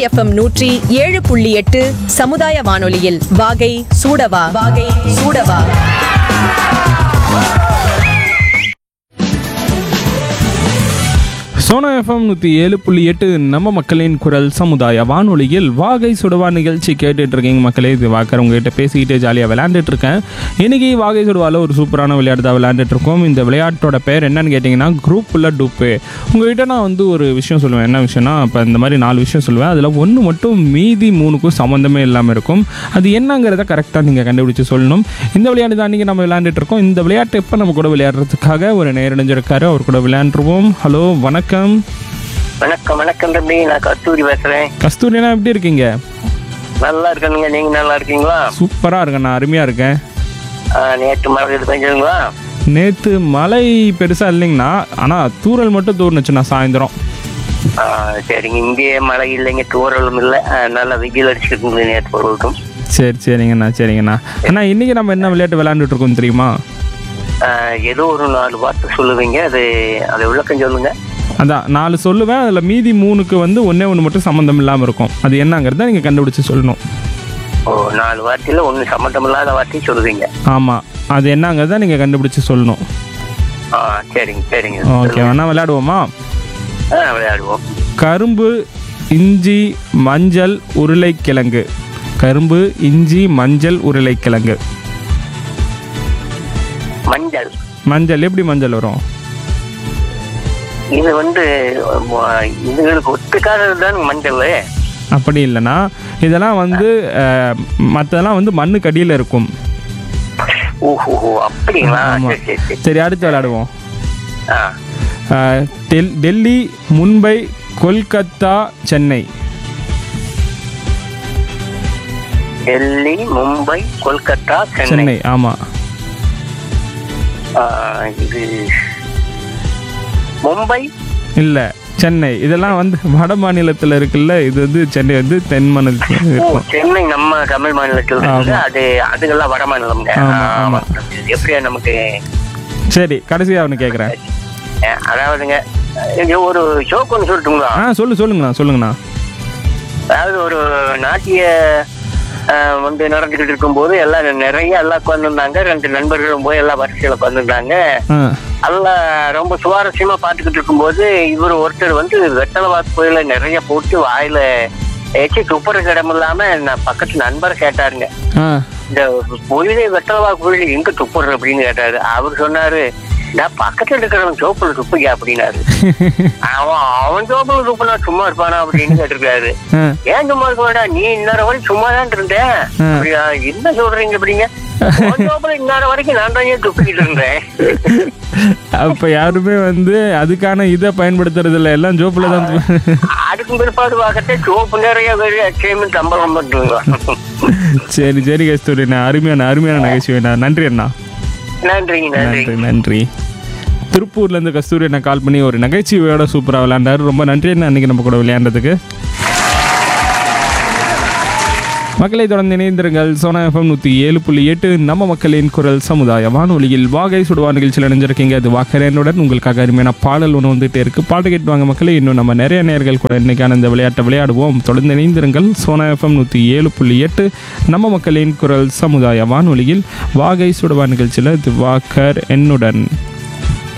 FM நூற்றி ஏழு புள்ளி எட்டு சமுதாய வானொலியில் வாகை சூடவா வாகை சூடவா சோனா எஃப்எம் நூற்றி ஏழு புள்ளி எட்டு நம்ம மக்களின் குரல் சமுதாய வானொலியில் வாகை சுடுவா நிகழ்ச்சி கேட்டுட்டு இருக்கீங்க மக்களே இது வாக்கர் உங்ககிட்ட பேசிக்கிட்டே ஜாலியாக விளையாண்டுட்டு இருக்கேன் இன்னைக்கு வாகை சுடுவாவில் ஒரு சூப்பரான விளையாட்டு தான் விளையாண்டுட்டு இருக்கோம் இந்த விளையாட்டோட பேர் என்னன்னு கேட்டிங்கன்னா குரூப் உள்ள டூப்பு உங்ககிட்ட நான் வந்து ஒரு விஷயம் சொல்லுவேன் என்ன விஷயம்னா இப்போ இந்த மாதிரி நாலு விஷயம் சொல்லுவேன் அதில் ஒன்று மட்டும் மீதி மூணுக்கும் சம்மந்தமே இல்லாமல் இருக்கும் அது என்னங்கிறத கரெக்டாக நீங்கள் கண்டுபிடிச்சு சொல்லணும் இந்த விளையாட்டு தான் நீங்கள் நம்ம விளையாண்டுட்டு இருக்கோம் இந்த விளையாட்டு எப்போ நம்ம கூட விளையாடுறதுக்காக ஒரு நேரடைஞ்சிருக்காரு அவர் கூட விளையாண்டுருவோம் ஹலோ வணக்கம் வணக்கம் வணக்கம் தம்பி நான் கஸ்தூரி பேசுறேன் கஸ்தூரினா எப்படி இருக்கீங்க நல்லா இருக்கணுங்க நீங்க நல்லா இருக்கீங்களா சூப்பராக இருக்கேன் நான் அருமையாக இருக்கேன் ஆ, நேற்று மழை இது பெஞ்சதுங்களா நேற்று மழை பெருசாக இல்லைங்கண்ணா ஆனால் தூறல் மட்டும் தூர்னுச்சுண்ணா சாயந்தரம் ஆ, சரிங்க இங்கேயே மழை இல்லைங்க தூரலும் இல்லை ஆ, நல்லா வெயில் அடிச்சுக்கிட்டு நேற்று பொருளுக்கும் சரி சரிங்கண்ணா சரிங்கண்ணா அண்ணா இன்றைக்கி நம்ம என்ன விளையாட்டு விளையாண்டுட்டு இருக்கோம் தெரியுமா ஏதோ ஒரு நாலு வார்த்தை சொல்லுவீங்க அது அதை விளக்கம் சொல்லுங்க அதான் நாலு சொல்லுவேன் அதில் மீதி மூணுக்கு வந்து ஒன்றே ஒன்று மட்டும் சம்மந்தம் இல்லாமல் இருக்கும் அது என்னங்கிறத நீங்கள் கண்டுபிடிச்சு சொல்லணும் ஓ நாலு வார்த்தையில ஒண்ணு சம்மந்தம் இல்லாத வார்த்தையும் சொல்லுவீங்க ஆமாம் அது என்னங்கிறத நீங்கள் கண்டுபிடிச்சு சொல்லணும் ஆ சரிங்க சரிங்க ஓகே வேணா விளையாடுவோமா ஆ விளையாடுவோம் கரும்பு இஞ்சி மஞ்சள் உருளைக்கிழங்கு கரும்பு இஞ்சி மஞ்சள் உருளைக்கிழங்கு மஞ்சள் மஞ்சள் எப்படி மஞ்சள் வரும் இது வந்து ஆ, இதுகளுக்கு ஒத்துக்காதது தான் மஞ்சள் அப்படி இல்லைன்னா இதெல்லாம் வந்து மற்றதெல்லாம் வந்து மண்ணுக்கு அடியில் இருக்கும் ஓஹோ அப்படிங்களா ஆமா. சரி சரி சரி சரி அடுத்து விளையாடுவோம் ஆ அஹ், டெல் டெல்லி மும்பை கொல்கத்தா சென்னை டெல்லி மும்பை கொல்கத்தா சென்னை சென்னை ஆமாம் ஆ, இது மும்பை இல்லை சென்னை இதெல்லாம் வந்து வட மாநிலத்தில் இருக்குல்ல இது வந்து சென்னை வந்து தென் மாநிலத்தில் ஓ, இருக்கும் சென்னை நம்ம தமிழ் மாநிலத்தில் இருக்குது ஆமா. அது அதுக்கெல்லாம் வட மாநிலம்ங்க ஆமா, ஆ, ஆமா. எப்படியா நமக்கு சரி கடைசியாக அவனு கேட்குறேன் அஹ், அதாவதுங்க இங்க ஒரு ஷோக் ஒன்று சொல்லட்டுங்களா ஆ சொல்லு சொல்லுங்கண்ணா சொல்லுங்கண்ணா அதாவது ஒரு நாட்டிய அஹ், வந்து நடந்துகிட்டு இருக்கும்போது எல்லாம் நிறைய எல்லாம் உட்காந்துருந்தாங்க ரெண்டு நண்பர்களும் போய் எல்லாம் வரிசையில் உட்காந்துருந்தாங்க ஆ எல்லாம் ரொம்ப சுவாரஸ்யமா பார்த்துக்கிட்டு இருக்கும்போது இவர் ஒருத்தர் வந்து வெட்டலவாக்கு கோயில நிறைய போட்டு வாயில ஏச்சு துப்புறக்கு இடம் இல்லாம நான் பக்கத்து நண்பர் கேட்டாருங்க ஆ இந்த கோயிலே வெட்டலவாக்கு கோயில் எங்க துப்புறது அப்படின்னு கேட்டாரு அவர் சொன்னாரு நான் பக்கத்துல இருக்கிறவன் சோப்புல துப்புங்க அப்படின்னாரு அவன் அவன் சோப்புல துப்புனா சும்மா இருப்பானா அப்படின்னு கேட்டிருக்காரு ஆ ஏன் சும்மா இருக்க வேண்டாம் நீ இன்னொரு வரைக்கும் சும்மா தான் இருந்தேன் ஆ. அப்படியா என்ன சொல்றீங்க அப்படிங்க உன் சோப்புல இன்னொரு வரைக்கும் நான் தான் ஏன் துப்பிக்கிட்டு இருந்தேன் அப்போ யாருமே வந்து அதுக்கான இதை பயன்படுத்துறது இல்லை எல்லாம் ஜோப்பில் தான் அதுக்கும் பிற்பாடு பார்க்கத்தே சோப்பு நிறைய பேர் அச்சயமும் சம்பளம் பண்ணுங்க சரி சரி கஸ்தூரிண்ணா அருமையான அருமையான நகைச்சுவைண்ணா நன்றி அண்ணா நன்றிங்க நன்றி நன்றி நன்றி திருப்பூர்லேருந்து கஸ்தூரி அண்ணா கால் பண்ணி ஒரு நகைச்சுவையோட சூப்பராக விளையாண்டாரு ரொம்ப நன்றி அண்ணா அன்றைக்கி நம்ம கூட விளையாண்டதுக்கு மக்களை தொடர்ந்து இணைந்திருங்கள் சோனா எஃப்எம் நூற்றி ஏழு புள்ளி எட்டு நம்ம மக்களின் குரல் சமுதாய வானொலியில் வாகை சுடுவா நிகழ்ச்சியில் இணைஞ்சிருக்கீங்க அது வாக்கரேனுடன் உங்களுக்காக அருமையான பாடல் ஒன்று வந்துட்டே இருக்கு பாட்டு கேட்டு வாங்க மக்களே இன்னும் நம்ம நிறைய நேர்கள் கூட இன்னைக்கான இந்த விளையாட்டை விளையாடுவோம் தொடர்ந்து இணைந்திருங்கள் சோனா எஃப்எம் நூற்றி ஏழு புள்ளி எட்டு நம்ம மக்களின் குரல் சமுதாய வானொலியில் வாகை சுடுவா நிகழ்ச்சியில் இது வாக்கர் என்னுடன்